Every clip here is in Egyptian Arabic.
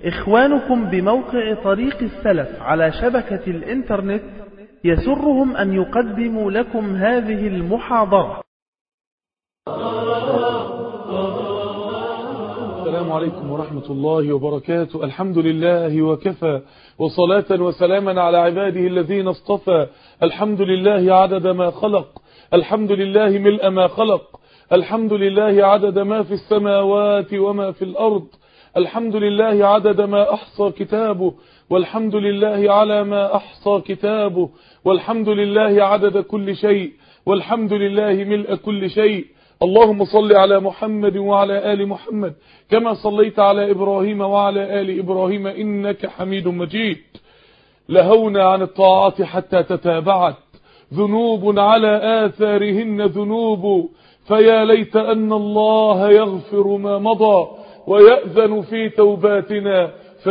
إخوانكم بموقع طريق السلف على شبكة الإنترنت يسرهم أن يقدموا لكم هذه المحاضرة السلام عليكم ورحمة الله وبركاته الحمد لله وكفى وصلاة وسلاما على عباده الذين اصطفى الحمد لله عدد ما خلق الحمد لله ملء ما خلق الحمد لله عدد ما في السماوات وما في الأرض الحمد لله عدد ما أحصى كتابه والحمد لله على ما أحصى كتابه والحمد لله عدد كل شيء والحمد لله ملء كل شيء اللهم صل على محمد وعلى آل محمد كما صليت على إبراهيم وعلى آل إبراهيم إنك حميد مجيد لهونا عن الطاعات حتى تتابعت ذنوب على آثارهن ذنوب فيا ليت أن الله يغفر ما مضى ويأذن في توباتنا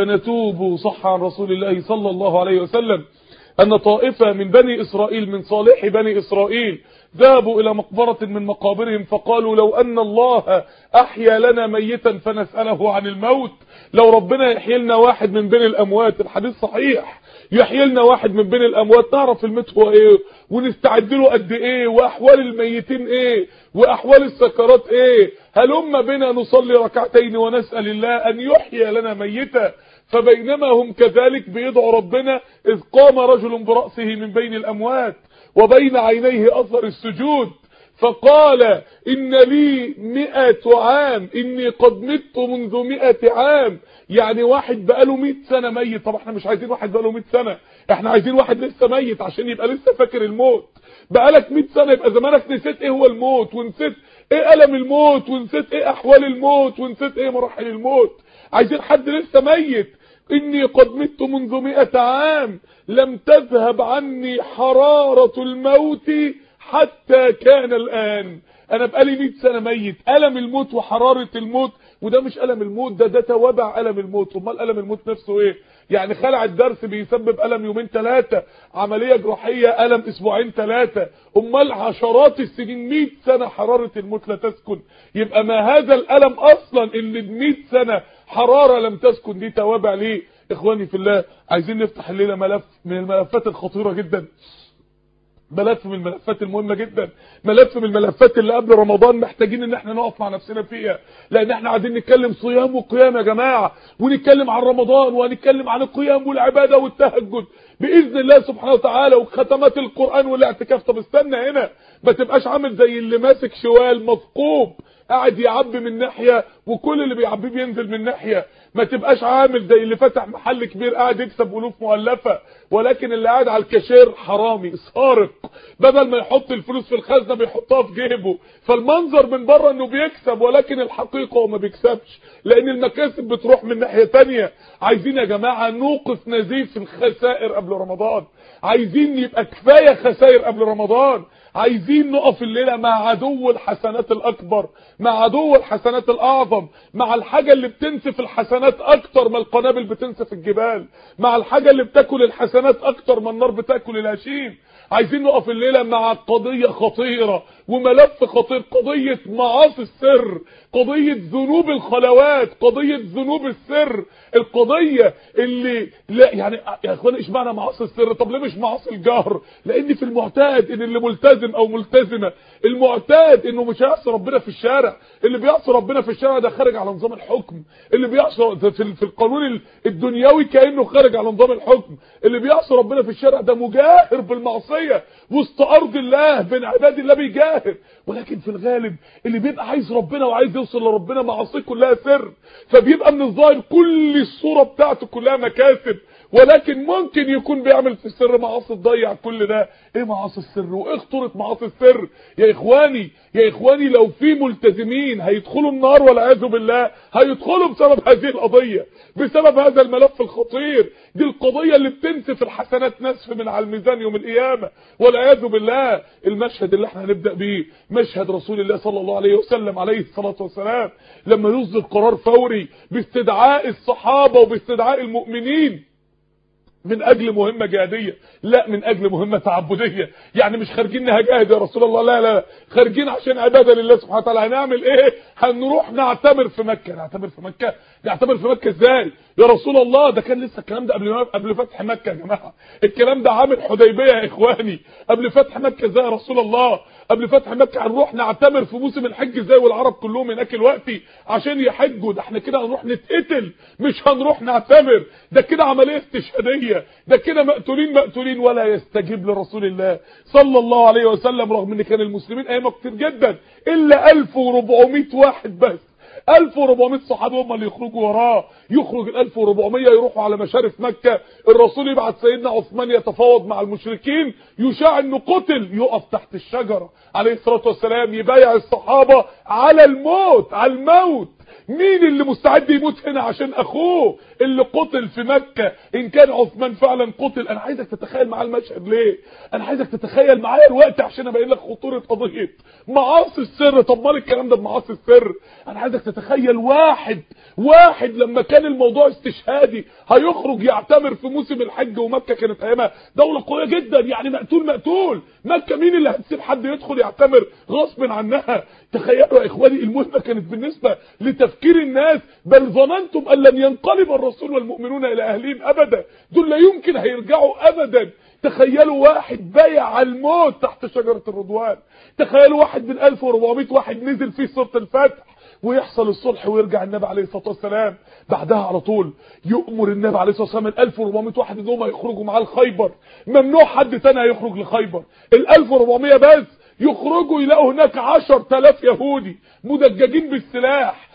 فنتوب صح عن رسول الله صلى الله عليه وسلم أن طائفة من بني إسرائيل من صالح بني إسرائيل ذهبوا إلى مقبرة من مقابرهم فقالوا لو أن الله أحيا لنا ميتا فنسأله عن الموت لو ربنا يحيي لنا واحد من بين الأموات الحديث صحيح يحيي لنا واحد من بين الأموات نعرف الموت هو إيه ونستعد له قد إيه وأحوال الميتين إيه وأحوال السكرات إيه هلما بنا نصلي ركعتين ونسأل الله أن يحيي لنا ميتا فبينما هم كذلك بيدعوا ربنا إذ قام رجل برأسه من بين الأموات وبين عينيه أثر السجود فقال إن لي مئة عام إني قد مت منذ مئة عام يعني واحد بقاله مئة سنة ميت طب احنا مش عايزين واحد بقاله مئة سنة احنا عايزين واحد لسه ميت عشان يبقى لسه فاكر الموت بقالك مئة سنة يبقى زمانك نسيت ايه هو الموت ونسيت ايه ألم الموت ونسيت ايه أحوال الموت ونسيت ايه مراحل الموت عايزين حد لسه ميت إني قد مت منذ مئة عام لم تذهب عني حرارة الموت حتى كان الآن أنا بقالي 100 سنة ميت ألم الموت وحرارة الموت وده مش ألم الموت ده ده توابع ألم الموت امال ألم الموت نفسه إيه يعني خلع الدرس بيسبب ألم يومين ثلاثة عملية جراحية ألم أسبوعين ثلاثة امال عشرات السنين 100 سنة حرارة الموت لا تسكن يبقى ما هذا الألم أصلا اللي ب 100 سنة حرارة لم تسكن دي توابع ليه إخواني في الله عايزين نفتح الليلة ملف من الملفات الخطيرة جدا ملف من الملفات المهمة جدا ملف من الملفات اللي قبل رمضان محتاجين ان احنا نقف مع نفسنا فيها لان احنا عايزين نتكلم صيام وقيام يا جماعة ونتكلم عن رمضان وهنتكلم عن القيام والعبادة والتهجد بإذن الله سبحانه وتعالى وختمات القرآن والاعتكاف طب استنى هنا ما تبقاش عامل زي اللي ماسك شوال مثقوب قاعد يعبي من ناحية وكل اللي بيعبيه بينزل من ناحية ما تبقاش عامل زي اللي فتح محل كبير قاعد يكسب ألوف مؤلفة ولكن اللي قاعد على الكاشير حرامي سارق بدل ما يحط الفلوس في الخزنة بيحطها في جيبه فالمنظر من بره انه بيكسب ولكن الحقيقة هو ما بيكسبش لان المكاسب بتروح من ناحية تانية عايزين يا جماعة نوقف نزيف الخسائر قبل رمضان عايزين يبقى كفاية خسائر قبل رمضان عايزين نقف الليلة مع عدو الحسنات الأكبر مع عدو الحسنات الأعظم مع الحاجة اللي بتنسف الحسنات أكتر ما القنابل بتنسف الجبال مع الحاجة اللي بتاكل الحسنات أكتر ما النار بتاكل الهشيم عايزين نقف الليلة مع قضية خطيرة وملف خطير قضية معاصي السر قضية ذنوب الخلوات قضية ذنوب السر القضية اللي لا يعني يا اخوان ايش معنى معاصي السر طب ليه مش معاصي الجهر لان في المعتاد ان اللي ملتزم او ملتزمة المعتاد انه مش هيعصي ربنا في الشارع اللي بيعصي ربنا في الشارع ده خارج على نظام الحكم اللي بيعصي في, في القانون الدنيوي كانه خارج على نظام الحكم اللي بيعصي ربنا في الشارع ده مجاهر بالمعصية وسط ارض الله بين عباد الله بيجاهر ولكن في الغالب اللي بيبقى عايز ربنا وعايز يوصل لربنا معاصيه كلها سر فبيبقى من الظاهر كل الصورة بتاعته كلها مكاسب ولكن ممكن يكون بيعمل في السر معاصي تضيع كل ده ايه معاصي السر وايه خطوره معاصي السر يا اخواني يا اخواني لو في ملتزمين هيدخلوا النار والعياذ بالله هيدخلوا بسبب هذه القضيه بسبب هذا الملف الخطير دي القضيه اللي بتنسف الحسنات نسف من على الميزان يوم القيامه والعياذ بالله المشهد اللي احنا هنبدا بيه مشهد رسول الله صلى الله عليه وسلم عليه الصلاه والسلام لما يصدر قرار فوري باستدعاء الصحابه وباستدعاء المؤمنين من اجل مهمة جهادية لا من اجل مهمة تعبدية يعني مش خارجين نهجاهد يا رسول الله لا لا خارجين عشان عبادة لله سبحانه وتعالى هنعمل ايه هنروح نعتمر في مكة نعتمر في مكة نعتمر في مكة ازاي يا رسول الله ده كان لسه الكلام ده قبل قبل فتح مكه يا جماعه الكلام ده عامل حديبيه يا اخواني قبل فتح مكه ازاي يا رسول الله قبل فتح مكه هنروح نعتمر في موسم الحج ازاي والعرب كلهم هناك دلوقتي عشان يحجوا ده احنا كده هنروح نتقتل مش هنروح نعتمر ده كده عمليه استشهاديه ده كده مقتولين مقتولين ولا يستجيب لرسول الله صلى الله عليه وسلم رغم ان كان المسلمين ايامه كتير جدا الا 1400 واحد بس 1400 صحابي هم اللي يخرجوا وراه يخرج ال 1400 يروحوا على مشارف مكة الرسول يبعت سيدنا عثمان يتفاوض مع المشركين يشاع انه قتل يقف تحت الشجرة عليه الصلاة والسلام يبايع الصحابة على الموت على الموت مين اللي مستعد يموت هنا عشان اخوه اللي قتل في مكة ان كان عثمان فعلا قتل انا عايزك تتخيل معايا المشهد ليه انا عايزك تتخيل معايا الوقت عشان ابين لك خطورة قضية معاصي السر طب مال الكلام ده بمعاصي السر انا عايزك تتخيل واحد واحد لما كان الموضوع استشهادي هيخرج يعتمر في موسم الحج ومكة كانت ايامها دولة قوية جدا يعني مقتول مقتول مكة مين اللي هتسيب حد يدخل يعتمر غصب عنها تخيلوا يا اخواني المهمة كانت بالنسبة لتفكير الناس بل ظننتم ان لن ينقلب الرسول والمؤمنون الى اهلهم ابدا دول لا يمكن هيرجعوا ابدا تخيلوا واحد بايع على الموت تحت شجرة الرضوان تخيلوا واحد من 1400 واحد نزل فيه سورة الفتح ويحصل الصلح ويرجع النبي عليه الصلاه والسلام بعدها على طول يؤمر النبي عليه الصلاه والسلام من 1400 واحد ان هم يخرجوا معاه لخيبر ممنوع حد تاني هيخرج لخيبر ال 1400 بس يخرجوا يلاقوا هناك 10000 يهودي مدججين بالسلاح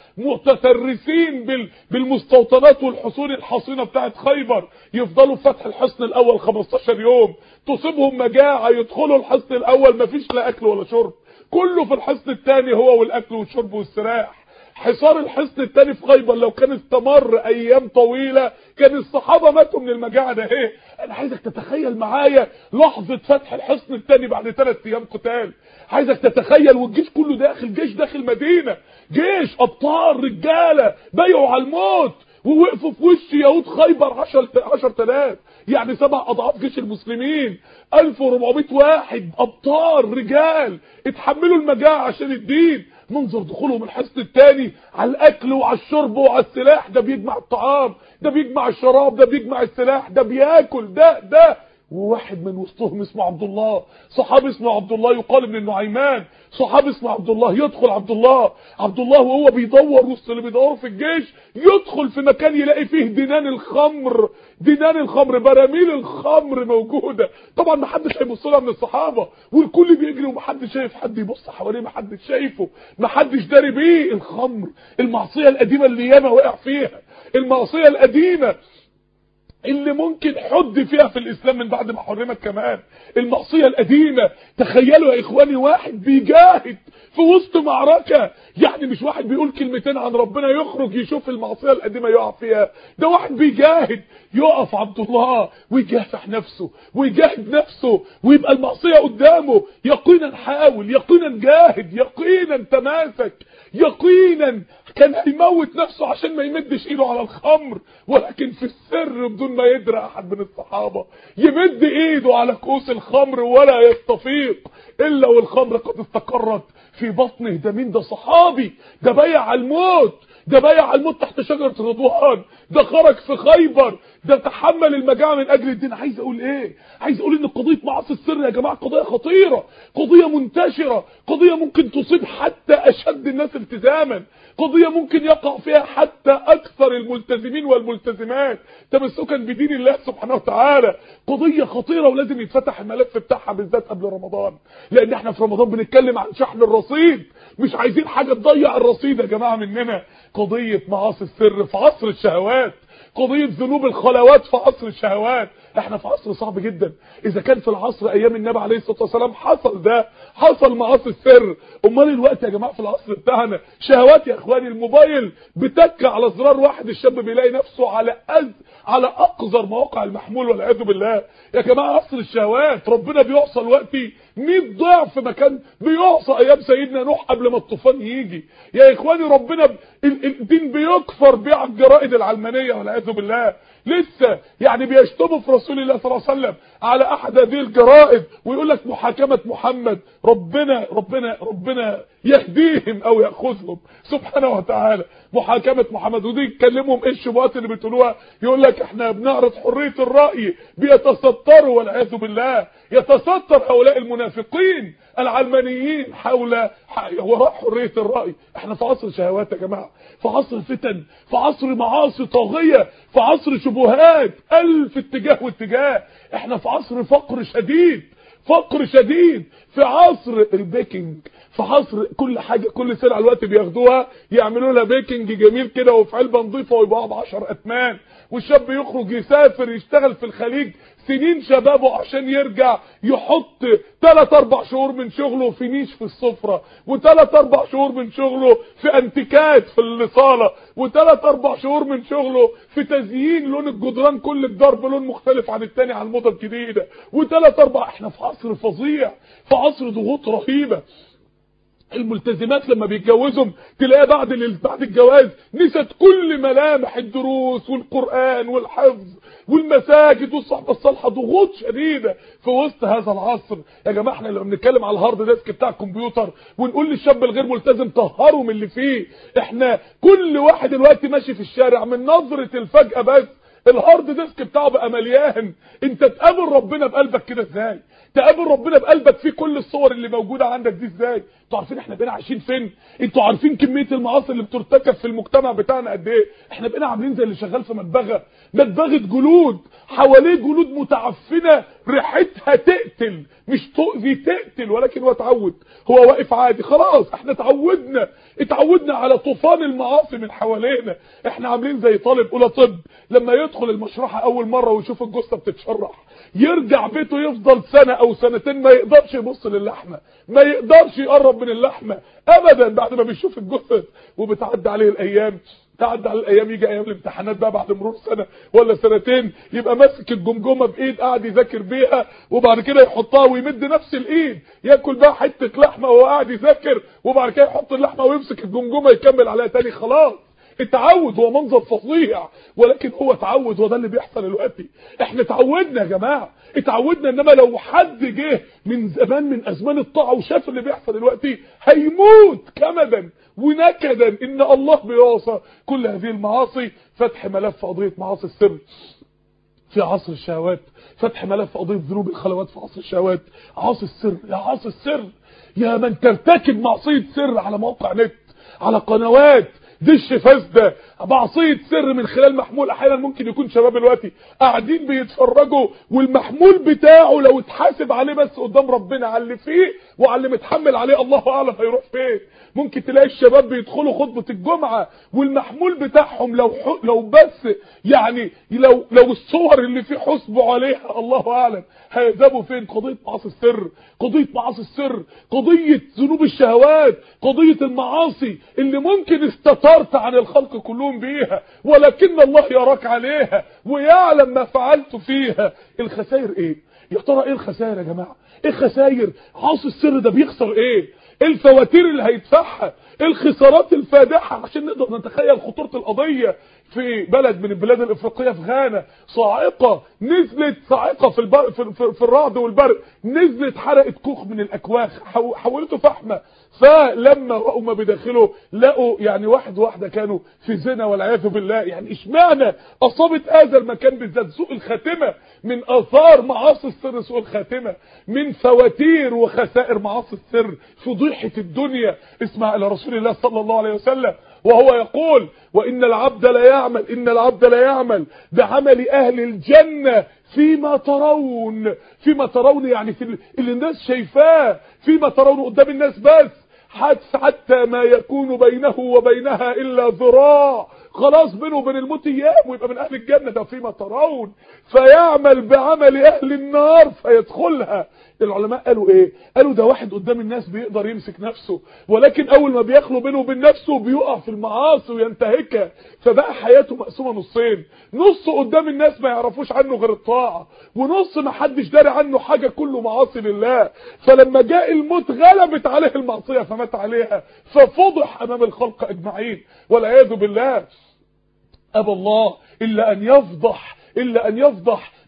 متترسين بال... بالمستوطنات والحصون الحصينة بتاعت خيبر يفضلوا في فتح الحصن الاول 15 يوم تصيبهم مجاعة يدخلوا الحصن الاول مفيش لا اكل ولا شرب كله في الحصن الثاني هو والاكل والشرب والسراح حصار الحصن الثاني في خيبر لو كان استمر ايام طويلة كان الصحابة ماتوا من المجاعة ده ايه انا عايزك تتخيل معايا لحظة فتح الحصن الثاني بعد ثلاث ايام قتال عايزك تتخيل والجيش كله داخل جيش داخل مدينة جيش ابطال رجالة بايعوا على الموت ووقفوا في وش يهود خيبر 10 10000 يعني سبع اضعاف جيش المسلمين 1400 واحد ابطال رجال اتحملوا المجاعة عشان الدين منظر دخولهم الحصن الثاني على الاكل وعلى الشرب وعلى السلاح ده بيجمع الطعام ده بيجمع الشراب ده بيجمع السلاح ده بياكل ده ده وواحد من وسطهم اسمه عبد الله صحابي اسمه عبد الله يقال ابن النعيمان صحابي اسمه عبد الله يدخل عبد الله عبد الله وهو بيدور وسط اللي بيدوروا في الجيش يدخل في مكان يلاقي فيه دينان الخمر دينان الخمر براميل الخمر موجودة طبعا ما حدش هيبص لها من الصحابة والكل بيجري ومحدش شايف حد يبص حواليه محدش شايفه محدش داري بيه الخمر المعصية القديمة اللي ياما وقع فيها المعصية القديمة اللي ممكن حد فيها في الاسلام من بعد ما حرمت كمان المعصيه القديمه تخيلوا يا اخواني واحد بيجاهد في وسط معركه يعني مش واحد بيقول كلمتين عن ربنا يخرج يشوف المعصيه القديمه يقع فيها ده واحد بيجاهد يقف عبد الله ويجافح نفسه ويجاهد نفسه ويبقى المعصيه قدامه يقينا حاول يقينا جاهد يقينا تماسك يقينا كان هيموت نفسه عشان ما يمدش ايده على الخمر ولكن في السر بدون ما يدرى احد من الصحابة يمد ايده على كوس الخمر ولا يستفيق الا والخمر قد استقرت في بطنه ده مين ده صحابي ده بايع على الموت ده بايع على الموت تحت شجرة رضوان ده خرج في خيبر ده تحمل المجاعة من اجل الدين عايز اقول ايه عايز اقول ان قضية معاصي السر يا جماعة قضية خطيرة قضية منتشرة قضية ممكن تصيب حتى اشد الناس التزاما قضية ممكن يقع فيها حتى اكثر الملتزمين والملتزمات تمسكا بدين الله سبحانه وتعالى قضية خطيرة ولازم يتفتح الملف بتاعها بالذات قبل رمضان لان احنا في رمضان بنتكلم عن شحن الرصيد مش عايزين حاجة تضيع الرصيد يا جماعة مننا قضية معاصي السر في عصر الشهوات قضية ذنوب الخلوات في عصر الشهوات احنا في عصر صعب جدا اذا كان في العصر ايام النبي عليه الصلاة والسلام حصل ده حصل معاصي السر امال الوقت يا جماعة في العصر بتاعنا شهوات يا اخواني الموبايل بتك على زرار واحد الشاب بيلاقي نفسه على أز على اقذر مواقع المحمول والعياذ بالله يا جماعة عصر الشهوات ربنا بيعصى الوقتي 100 ضعف مكان بيعصى ايام سيدنا نوح قبل ما الطوفان يجي يا اخواني ربنا ب... الدين بيكفر بيع الجرائد العلمانية والعياذ بالله لسه يعني بيشتموا في رسول الله صلى الله عليه وسلم على احد هذه الجرائد ويقول لك محاكمة محمد ربنا ربنا ربنا يهديهم او ياخذهم سبحانه وتعالى محاكمه محمد ودي يتكلمهم ايه الشبهات اللي بتقولوها يقول لك احنا بنعرض حريه الراي بيتستروا والعياذ بالله يتستر هؤلاء المنافقين العلمانيين حول وراء حريه الراي احنا في عصر شهوات يا جماعه في عصر فتن في عصر معاصي طاغيه في عصر شبهات الف اتجاه واتجاه احنا في عصر فقر شديد فقر شديد في عصر البيكنج في عصر كل حاجة كل سلعة الوقت بياخدوها يعملوا لها بيكنج جميل كده وفي علبة نظيفة ويبقى ب 10 اتمان والشاب يخرج يسافر يشتغل في الخليج سنين شبابه عشان يرجع يحط 3 4 شهور من شغله في نيش في السفرة و3 4 شهور من شغله في انتيكات في الصالة و3 4 شهور من شغله في تزيين لون الجدران كل الدار بلون مختلف عن التاني على الموضة الجديدة و3 4 احنا في عصر فظيع في عصر ضغوط رهيبة الملتزمات لما بيتجوزهم تلاقيها بعد بعد الجواز نسيت كل ملامح الدروس والقرآن والحفظ والمساجد والصحبة الصالحة ضغوط شديدة في وسط هذا العصر يا جماعة احنا لما بنتكلم على الهارد ديسك بتاع الكمبيوتر ونقول للشاب الغير ملتزم طهره من اللي فيه احنا كل واحد دلوقتي ماشي في الشارع من نظرة الفجأة بس الهارد ديسك بتاعه بقى مليان انت تقابل ربنا بقلبك كده ازاي تقابل ربنا بقلبك في كل الصور اللي موجوده عندك دي ازاي انتوا عارفين احنا بقينا عايشين فين انتوا عارفين كميه المعاصي اللي بترتكب في المجتمع بتاعنا قد ايه احنا بقينا عاملين زي اللي شغال في مدبغه مدبغه جلود حواليه جلود متعفنه ريحتها تقتل مش تؤذي تقتل ولكن هو اتعود هو واقف عادي خلاص احنا اتعودنا اتعودنا على طوفان المعاصي من حوالينا احنا عاملين زي طالب اولى طب لما يدخل المشرحه اول مره ويشوف الجثه بتتشرح يرجع بيته يفضل سنة او سنتين ما يقدرش يبص للحمة ما يقدرش يقرب من اللحمة ابدا بعد ما بيشوف الجثث وبتعدي عليه الايام تعدي على الايام يجي ايام الامتحانات بقى بعد مرور سنه ولا سنتين يبقى ماسك الجمجمه بايد قاعد يذاكر بيها وبعد كده يحطها ويمد نفس الايد ياكل بقى حته لحمه وهو قاعد يذاكر وبعد كده يحط اللحمه ويمسك الجمجمه يكمل عليها تاني خلاص التعود هو منظر فظيع ولكن هو تعود هو ده اللي بيحصل دلوقتي احنا اتعودنا يا جماعه اتعودنا انما لو حد جه من زمان من ازمان الطاعه وشاف اللي بيحصل دلوقتي هيموت كمدا ونكدا ان الله بيوصى كل هذه المعاصي فتح ملف قضيه معاصي السر في عصر الشهوات فتح ملف قضيه ذنوب الخلوات في عصر الشهوات عاصي السر يا عاصي السر يا من ترتكب معصيه سر على موقع نت على قنوات دش فاسده معصيه سر من خلال محمول احيانا ممكن يكون شباب دلوقتي قاعدين بيتفرجوا والمحمول بتاعه لو اتحاسب عليه بس قدام ربنا على اللي فيه وعلى اللي متحمل عليه الله اعلم هيروح فين ممكن تلاقي الشباب بيدخلوا خطبه الجمعه والمحمول بتاعهم لو لو بس يعني لو لو الصور اللي فيه حسبوا عليها الله اعلم هيذهبوا فين قضيه معاصي السر قضيه معاصي السر قضيه ذنوب الشهوات قضيه المعاصي اللي ممكن استترت عن الخلق كلهم بيها ولكن الله يراك عليها ويعلم ما فعلت فيها الخسائر ايه يا ترى ايه الخسائر يا جماعه ايه الخسائر عاصي السر ده بيخسر ايه الفواتير اللي هيدفعها الخسارات الفادحة عشان نقدر نتخيل خطورة القضية في بلد من البلاد الافريقية في غانا صاعقة نزلت صاعقة في, البر في, في, في الرعد والبرق نزلت حرقت كوخ من الاكواخ حولته فحمة فلما رأوا ما بداخله لقوا يعني واحد واحدة كانوا في زنا والعياذ بالله يعني اشمعنى اصابت هذا المكان بالذات سوء الخاتمة من اثار معاصي السر سوء الخاتمة من فواتير وخسائر معاصي السر فضيحة الدنيا اسمع الى رسول الله صلى الله عليه وسلم وهو يقول وان العبد لا يعمل ان العبد لا يعمل بعمل اهل الجنة فيما ترون فيما ترون يعني في اللي الناس شايفاه فيما ترون قدام الناس بس حتى ما يكون بينه وبينها الا ذراع خلاص بينه وبين الموت ايام ويبقى من اهل الجنة ده فيما ترون فيعمل بعمل اهل النار فيدخلها العلماء قالوا ايه قالوا ده واحد قدام الناس بيقدر يمسك نفسه ولكن اول ما بيخلو بينه وبين نفسه بيقع في المعاصي وينتهكها فبقى حياته مقسومه نصين نص قدام الناس ما يعرفوش عنه غير الطاعه ونص ما حدش داري عنه حاجه كله معاصي لله فلما جاء الموت غلبت عليه المعصيه فمات عليها ففضح امام الخلق اجمعين والعياذ بالله ابى الله الا ان يفضح الا ان يفضح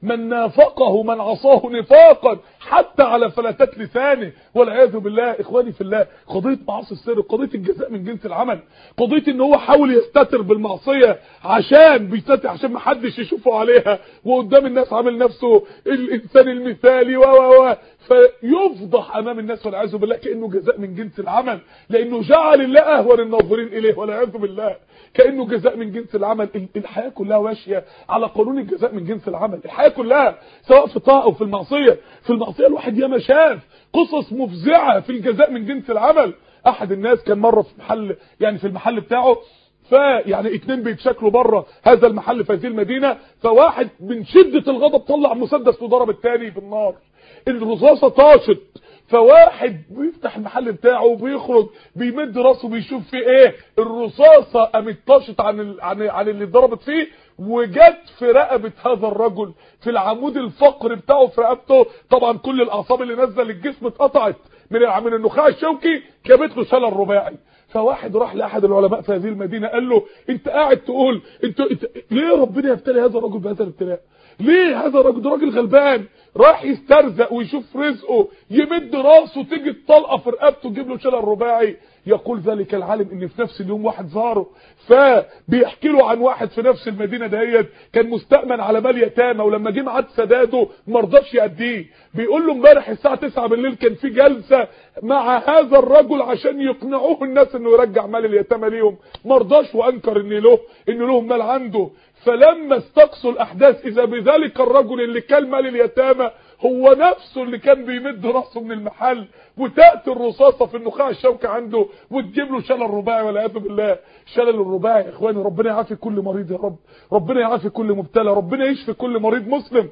من نافقه من عصاه نفاقا حتى على فلتات لسانه والعياذ بالله اخواني في الله قضيه معاصي السر قضيه الجزاء من جنس العمل قضيه ان هو حاول يستتر بالمعصيه عشان بيستتر عشان ما حدش يشوفه عليها وقدام الناس عامل نفسه الانسان المثالي و و و فيفضح امام الناس والعياذ بالله كانه جزاء من جنس العمل لانه جعل الله اهون الناظرين اليه والعياذ بالله كانه جزاء من جنس العمل الحياه كلها ماشيه على قانون الجزاء من جنس العمل الحياه كلها سواء في الطاعه او في المعصيه في المعصيه الواحد ياما شاف قصص مفزعه في الجزاء من جنس العمل احد الناس كان مره في محل يعني في المحل بتاعه فيعني اتنين بيتشكلوا بره هذا المحل في هذه المدينه فواحد من شده الغضب طلع مسدس وضرب الثاني بالنار الرصاصه طاشت فواحد بيفتح المحل بتاعه وبيخرج بيمد راسه بيشوف فيه ايه الرصاصه قامت طاشت عن ال... عن عن اللي اتضربت فيه وجت في رقبه هذا الرجل في العمود الفقري بتاعه في رقبته طبعا كل الاعصاب اللي نازله للجسم اتقطعت من من النخاع الشوكي جابت له شلل رباعي فواحد راح لاحد العلماء في هذه المدينه قال له انت قاعد تقول انت, انت ليه ربنا يبتلي هذا الرجل بهذا الابتلاء ليه هذا الراجل ده راجل غلبان راح يسترزق ويشوف رزقه يمد راسه تيجي الطلقه في رقبته تجيب له شلل رباعي يقول ذلك العالم ان في نفس اليوم واحد زاره فبيحكي له عن واحد في نفس المدينه ديت كان مستأمن على مال يتامى ولما جه ميعاد سداده ما رضاش يأديه بيقول له امبارح الساعه 9 بالليل كان في جلسه مع هذا الرجل عشان يقنعوه الناس انه يرجع مال اليتامى ليهم ما رضاش وانكر ان له ان لهم مال عنده فلما استقصوا الاحداث اذا بذلك الرجل اللي كان مال اليتامى هو نفسه اللي كان بيمد راسه من المحل وتاتي الرصاصه في النخاع الشوكي عنده وتجيب له شلل رباعي والعياذ بالله شلل الرباعي يا اخواني ربنا يعافي كل مريض يا رب ربنا يعافي كل مبتلى ربنا يشفي كل مريض مسلم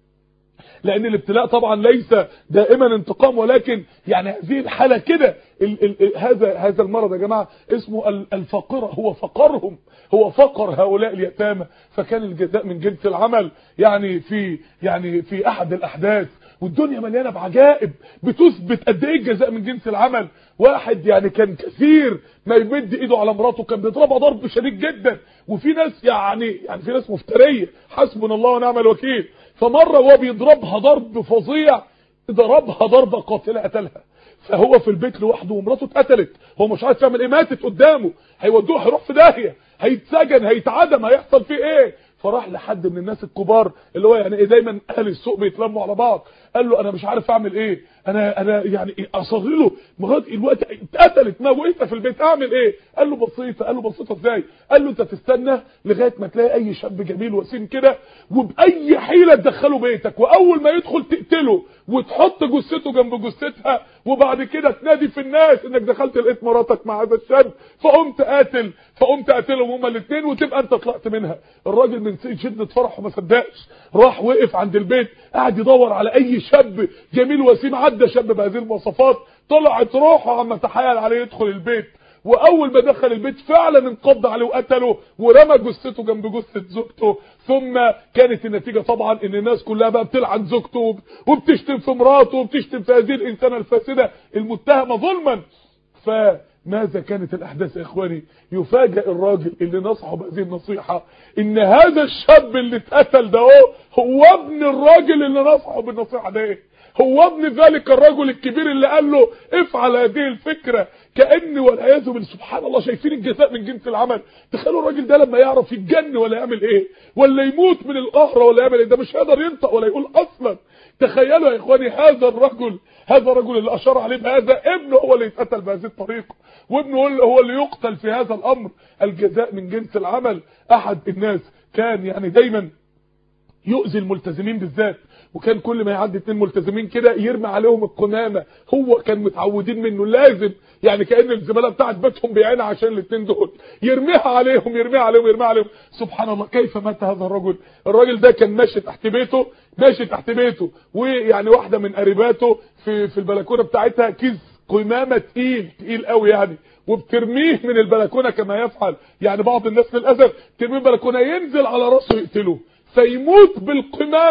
لان الابتلاء طبعا ليس دائما انتقام ولكن يعني هذه الحاله كده هذا هذا المرض يا جماعه اسمه الفقره هو فقرهم هو فقر هؤلاء اليتامى فكان الجزاء من جنس العمل يعني في يعني في احد الاحداث والدنيا مليانه بعجائب بتثبت قد ايه الجزاء من جنس العمل واحد يعني كان كثير ما يمد ايده على مراته كان بيضربها ضرب شديد جدا وفي ناس يعني يعني في ناس مفتريه حسبنا الله ونعم الوكيل فمره وهو بيضربها ضرب فظيع ضربها ضربه قاتله قتلها فهو في البيت لوحده ومراته اتقتلت هو مش عارف يعمل ايه ماتت قدامه هيودوه هيروح في داهيه هيتسجن هيتعدم هيحصل فيه ايه فراح لحد من الناس الكبار اللي هو يعني ايه دايما اهل السوق بيتلموا على بعض قال له انا مش عارف اعمل ايه انا انا يعني اصغر له مرات الوقت اتقتلت ما وانت في البيت اعمل ايه قال له بسيطه قال له بسيطه ازاي قال له انت تستنى لغايه ما تلاقي اي شاب جميل وسيم كده وباي حيله تدخله بيتك واول ما يدخل تقتله وتحط جثته جنب جثتها وبعد كده تنادي في الناس انك دخلت لقيت مراتك مع هذا الشاب فقمت قاتل فقمت قاتلهم هما الاثنين وتبقى انت طلعت منها الراجل من شده فرحه ما صدقش راح وقف عند البيت قاعد يدور على اي شاب جميل وسيم عدى شاب بهذه المواصفات طلعت روحه عم تحايل عليه يدخل البيت واول ما دخل البيت فعلا انقض عليه وقتله ورمى جثته جنب جثه زوجته ثم كانت النتيجه طبعا ان الناس كلها بقى بتلعن زوجته وبتشتم في مراته وبتشتم في هذه الانسانه الفاسده المتهمه ظلما فماذا كانت الاحداث يا اخواني يفاجئ الراجل اللي نصحه بهذه النصيحه ان هذا الشاب اللي اتقتل ده هو ابن الراجل اللي نصحه بالنصيحه ده هو ابن ذلك الرجل الكبير اللي قال له افعل هذه الفكرة كأن والعياذ بالله سبحان الله شايفين الجزاء من جنس العمل تخيلوا الراجل ده لما يعرف يتجن ولا يعمل ايه ولا يموت من القهرة ولا يعمل ايه ده مش هيقدر ينطق ولا يقول اصلا تخيلوا يا اخواني هذا الرجل هذا الرجل اللي اشار عليه بهذا ابنه هو اللي يتقتل بهذه الطريقه وابنه هو اللي يقتل في هذا الامر الجزاء من جنس العمل احد الناس كان يعني دايما يؤذي الملتزمين بالذات وكان كل ما يعدي اتنين ملتزمين كده يرمي عليهم القمامه هو كان متعودين منه لازم يعني كان الزملاء بتاعت بيتهم بيعينها عشان الاثنين دول يرميها عليهم يرميها عليهم يرميها عليهم سبحان الله كيف مات هذا الرجل الراجل ده كان ماشي تحت بيته ماشي تحت بيته ويعني واحده من قريباته في في البلكونه بتاعتها كيس قمامه تقيل تقيل قوي يعني وبترميه من البلكونه كما يفعل يعني بعض الناس للاسف ترميه البلكونه ينزل على راسه يقتله فيموت بالقمامه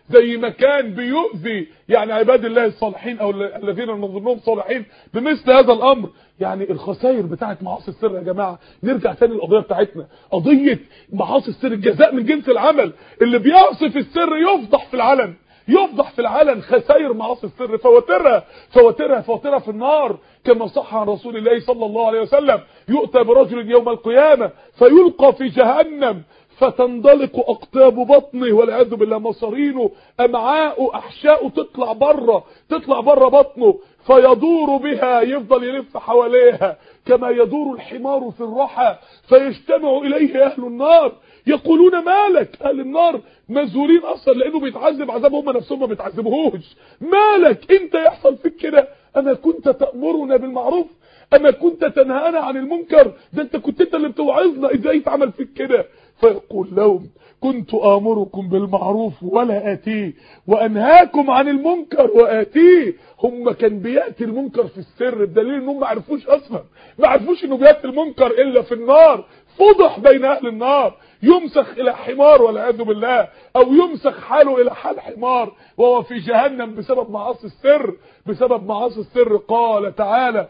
زي ما كان بيؤذي يعني عباد الله الصالحين او الذين نظنهم صالحين بمثل هذا الامر يعني الخسائر بتاعت معاصي السر يا جماعه نرجع تاني للقضيه بتاعتنا قضيه معاصي السر الجزاء من جنس العمل اللي بيعصي في السر يفضح في العلن يفضح في العلن خسائر معاصي السر فواترها فواترها فواترها في النار كما صح عن رسول الله صلى الله عليه وسلم يؤتى برجل يوم القيامة فيلقى في جهنم فتندلق اقطاب بطنه والعياذ بالله مصارينه امعاءه احشاؤه تطلع بره تطلع بره بطنه فيدور بها يفضل يلف حواليها كما يدور الحمار في الرحى فيجتمع اليه اهل النار يقولون مالك اهل النار مذهولين اصلا لانه بيتعذب عذاب هم نفسهم ما بيتعذبوهوش مالك انت يحصل فيك كده اما كنت تأمرنا بالمعروف اما كنت تنهانا عن المنكر ده انت كنت انت اللي بتوعظنا ازاي يتعمل فيك كده فيقول لهم كنت آمركم بالمعروف ولا آتيه وأنهاكم عن المنكر وآتيه هم كان بيأتي المنكر في السر بدليل انهم ما عرفوش أصلا ما عرفوش انه بيأتي المنكر إلا في النار فضح بين أهل النار يمسخ إلى حمار والعياذ بالله أو يمسخ حاله إلى حال حمار وهو في جهنم بسبب معاصي السر بسبب معاصي السر قال تعالى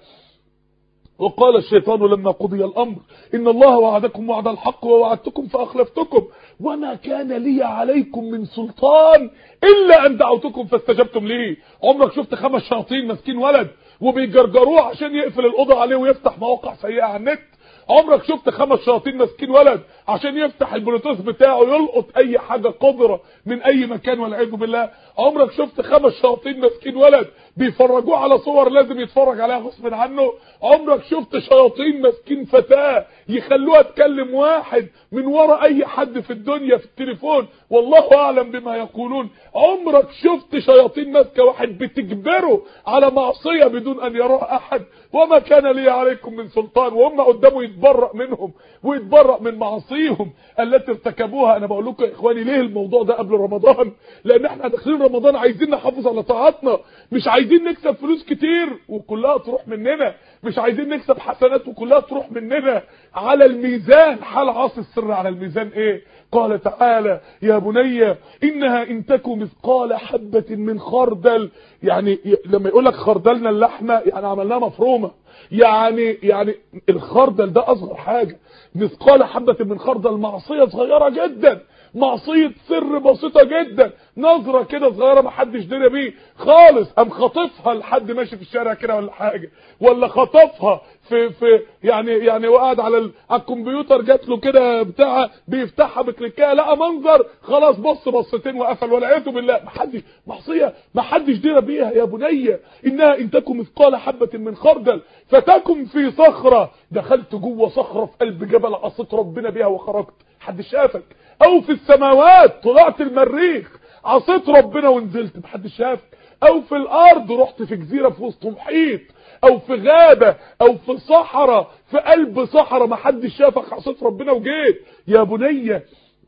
وقال الشيطان لما قضي الأمر إن الله وعدكم وعد الحق ووعدتكم فأخلفتكم وما كان لي عليكم من سلطان إلا أن دعوتكم فاستجبتم لي عمرك شفت خمس شياطين ماسكين ولد وبيجرجروه عشان يقفل الأوضة عليه ويفتح مواقع سيئة على النت عمرك شفت خمس شياطين ماسكين ولد عشان يفتح البلوتوث بتاعه يلقط اي حاجة قذرة من اي مكان والعياذ بالله عمرك شفت خمس شياطين ماسكين ولد بيفرجوه على صور لازم يتفرج عليها غصب عنه عمرك شفت شياطين ماسكين فتاة يخلوها تكلم واحد من ورا اي حد في الدنيا في التليفون والله اعلم بما يقولون عمرك شفت شياطين ماسكه واحد بتجبره على معصية بدون ان يراه احد وما كان لي عليكم من سلطان وهم قدامه يتبرأ منهم ويتبرأ من معاصيهم التي ارتكبوها انا بقول لكم يا اخواني ليه الموضوع ده قبل رمضان لان احنا داخلين رمضان عايزين نحافظ على طاعاتنا مش عايزين نكسب فلوس كتير وكلها تروح مننا مش عايزين نكسب حسنات وكلها تروح مننا على الميزان حال عاصي السر على الميزان ايه قال تعالى يا بني انها ان تكو مثقال حبة من خردل يعني لما يقول لك خردلنا اللحمة يعني عملناها مفرومة يعني يعني الخردل ده اصغر حاجة مثقال حبة من خردل معصية صغيرة جدا معصية سر بسيطة جدا نظرة كده صغيرة ما حدش دري بيه خالص قام خاطفها لحد ماشي في الشارع كده ولا حاجة ولا خطفها في في يعني يعني وقعد على ال... على الكمبيوتر جات له كده بتاع بيفتحها بكليكها لقى منظر خلاص بص بصتين وقفل والعياذ بالله ما حدش معصيه ما حدش درى بيها يا بني انها ان تكن مثقال حبه من خردل فتكن في صخره دخلت جوه صخره في قلب جبل عصيت ربنا بيها وخرجت حد شافك او في السماوات طلعت المريخ عصيت ربنا ونزلت محدش شافك او في الارض رحت في جزيره في وسط محيط او في غابة او في صحراء في قلب صحراء ما حدش شافك عصيت ربنا وجيت يا بني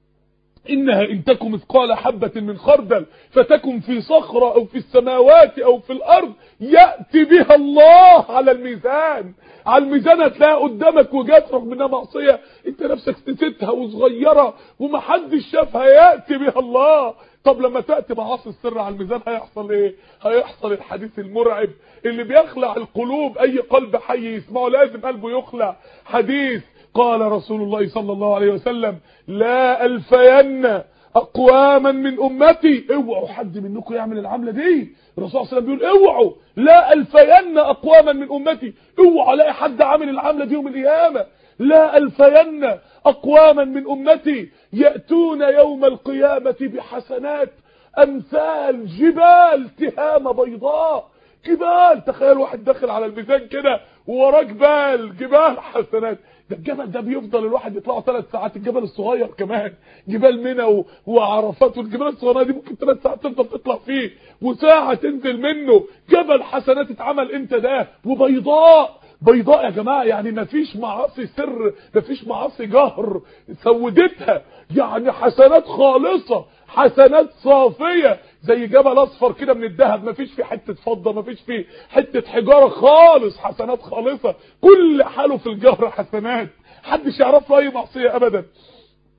انها ان تكن مثقال حبة من خردل فتكن في صخرة او في السماوات او في الارض يأتي بها الله على الميزان على الميزان هتلاقيها قدامك وجات رغم انها معصية انت نفسك نسيتها وصغيرة ومحدش شافها يأتي بها الله طب لما تأتي معاصي السر على الميزان هيحصل ايه هيحصل الحديث المرعب اللي بيخلع القلوب اي قلب حي يسمعه لازم قلبه يخلع حديث قال رسول الله صلى الله عليه وسلم لا الفين اقواما من امتي اوعوا حد منكم يعمل العملة دي الرسول صلى الله عليه وسلم بيقول اوعوا لا الفين اقواما من امتي اوعوا الاقي حد عامل العملة دي يوم القيامة لا الفين اقواما من امتي يأتون يوم القيامة بحسنات امثال جبال تهامة بيضاء جبال تخيل واحد داخل على الميزان كده ووراه جبال جبال حسنات ده الجبل ده بيفضل الواحد يطلعه ثلاث ساعات الجبل الصغير كمان جبال منى وعرفات والجبال الصغيره دي ممكن ثلاث ساعات تفضل تطلع فيه وساعه تنزل منه جبل حسنات اتعمل امتى ده وبيضاء بيضاء يا جماعه يعني مفيش معاصي سر مفيش معاصي جهر سودتها يعني حسنات خالصه حسنات صافيه زي جبل اصفر كده من الذهب مفيش فيه حته فضه مفيش فيه حته حجاره خالص حسنات خالصه كل حاله في الجهر حسنات محدش يعرف له اي معصيه ابدا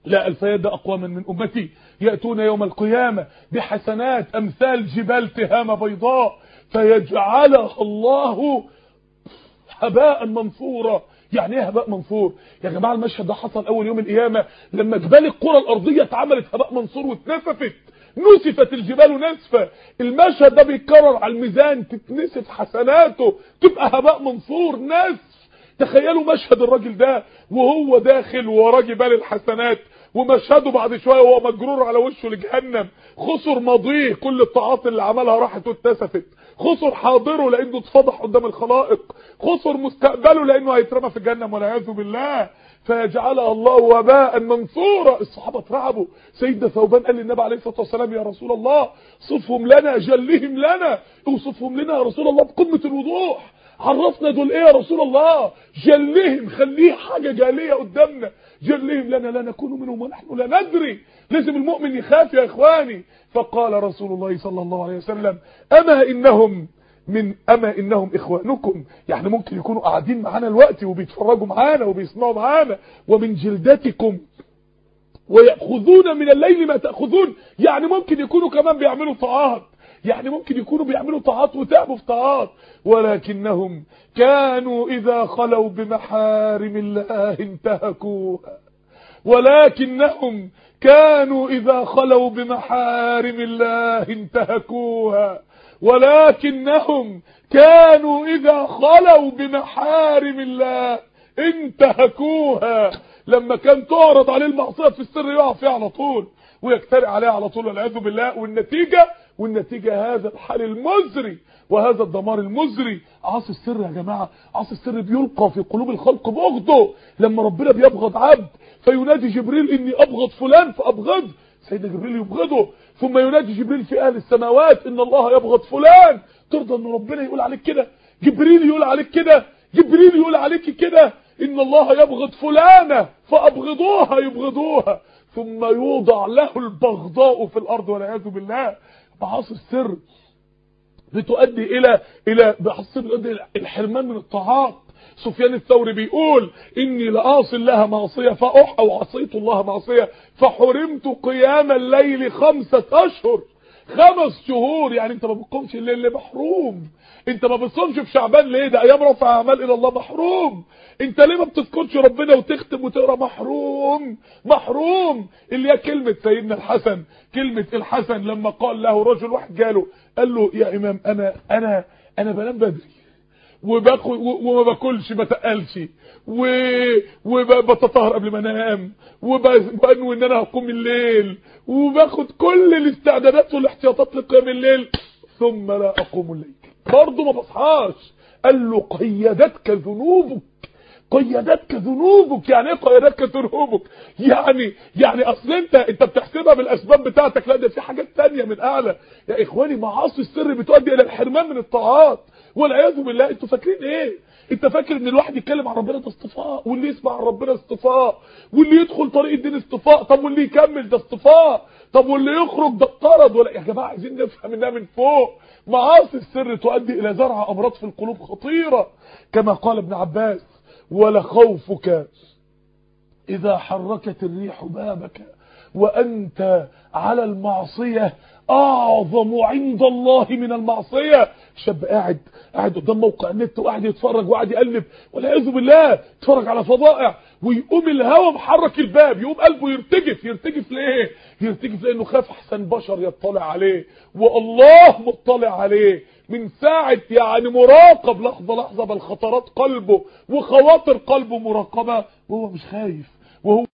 لا الفياد أقواما من أمتي يأتون يوم القيامة بحسنات أمثال جبال تهامة بيضاء فيجعلها الله هباء منثورا يعني ايه هباء منثور يا جماعه المشهد ده حصل اول يوم القيامه لما جبال القرى الارضيه اتعملت هباء منثور واتنسفت نسفت الجبال نسفة المشهد ده بيتكرر على الميزان تتنسف حسناته تبقى هباء منثور نسف تخيلوا مشهد الراجل ده وهو داخل وراه جبال الحسنات ومشهده بعد شويه وهو مجرور على وشه لجهنم خسر ماضيه كل الطاعات اللي عملها راحت واتسفت خسر حاضره لانه اتفضح قدام الخلائق خسر مستقبله لانه هيترمى في جهنم والعياذ بالله فيجعلها الله وباء منصورا الصحابه اترعبوا سيدنا ثوبان قال للنبي عليه الصلاه والسلام يا رسول الله صفهم لنا جلهم لنا اوصفهم لنا يا رسول الله بقمه الوضوح عرفنا دول ايه يا رسول الله جلهم خليه حاجه جاليه قدامنا جلهم لنا لا نكون منهم ونحن لا ندري لازم المؤمن يخاف يا اخواني فقال رسول الله صلى الله عليه وسلم اما انهم من اما انهم اخوانكم يعني ممكن يكونوا قاعدين معانا الوقت وبيتفرجوا معانا وبيسمعوا معانا ومن جلدتكم ويأخذون من الليل ما تأخذون يعني ممكن يكونوا كمان بيعملوا طاعات يعني ممكن يكونوا بيعملوا طاعات وتعبوا في طاعات ولكنهم كانوا إذا خلوا بمحارم الله انتهكوها ولكنهم كانوا إذا خلوا بمحارم الله انتهكوها ولكنهم كانوا إذا خلوا بمحارم الله انتهكوها لما كان تعرض عليه المعصية في السر يقع فيها على طول ويجترئ عليها على طول والعياذ بالله والنتيجة والنتيجة هذا الحال المزري وهذا الدمار المزري عاصي السر يا جماعة عاصي السر بيلقى في قلوب الخلق بغضه لما ربنا بيبغض عبد فينادي جبريل اني ابغض فلان فابغض سيدنا جبريل يبغضه ثم ينادي جبريل في اهل السماوات ان الله يبغض فلان ترضى ان ربنا يقول عليك كده جبريل يقول عليك كده جبريل يقول عليك كده ان الله يبغض فلانة فابغضوها يبغضوها ثم يوضع له البغضاء في الارض والعياذ بالله معاصي السر بتؤدي الى الى بحصل بتؤدي الى الحرمان من الطاعات سفيان الثوري بيقول اني لاصل لها معصيه فاح او عصيت الله معصيه فحرمت قيام الليل خمسة اشهر خمس شهور يعني انت ما بتقومش الليل ليه محروم انت ما بتصومش في شعبان ليه ده ايام رفع اعمال الى الله محروم انت ليه ما بتذكرش ربنا وتختم وتقرا محروم محروم اللي هي كلمه سيدنا الحسن كلمه الحسن لما قال له رجل واحد جاله قال له يا امام انا انا انا بنام بدري وباكل وما باكلش ما تقلش و وبتطهر قبل ما انام وبنوي ان انا هقوم الليل وباخد كل الاستعدادات والاحتياطات لقيام الليل ثم لا اقوم الليل برضه ما بصحاش قال له قيدتك ذنوبك قيدتك ذنوبك يعني ايه قيدتك ذنوبك يعني يعني اصل انت انت بتحسبها بالاسباب بتاعتك لا ده في حاجات تانية من اعلى يا اخواني معاصي السر بتؤدي الى الحرمان من الطاعات والعياذ بالله انتوا فاكرين ايه انت فاكر ان الواحد يتكلم عن ربنا ده اصطفاء واللي يسمع عن ربنا اصطفاء واللي يدخل طريق الدين اصطفاء طب واللي يكمل ده اصطفاء طب واللي يخرج ده اطرد ولا يا جماعه عايزين نفهم انها من فوق معاصي السر تؤدي الى زرع امراض في القلوب خطيره كما قال ابن عباس ولخوفك اذا حركت الريح بابك وانت على المعصيه اعظم عند الله من المعصيه شاب قاعد قاعد قدام موقع النت وقاعد يتفرج وقاعد يقلب والعياذ بالله يتفرج على فضائع ويقوم الهوا محرك الباب يقوم قلبه يرتجف يرتجف ليه يرتجف لانه خاف احسن بشر يطلع عليه والله مطلع عليه من ساعة يعني مراقب لحظة لحظة بل خطرات قلبه وخواطر قلبه مراقبة وهو مش خايف وهو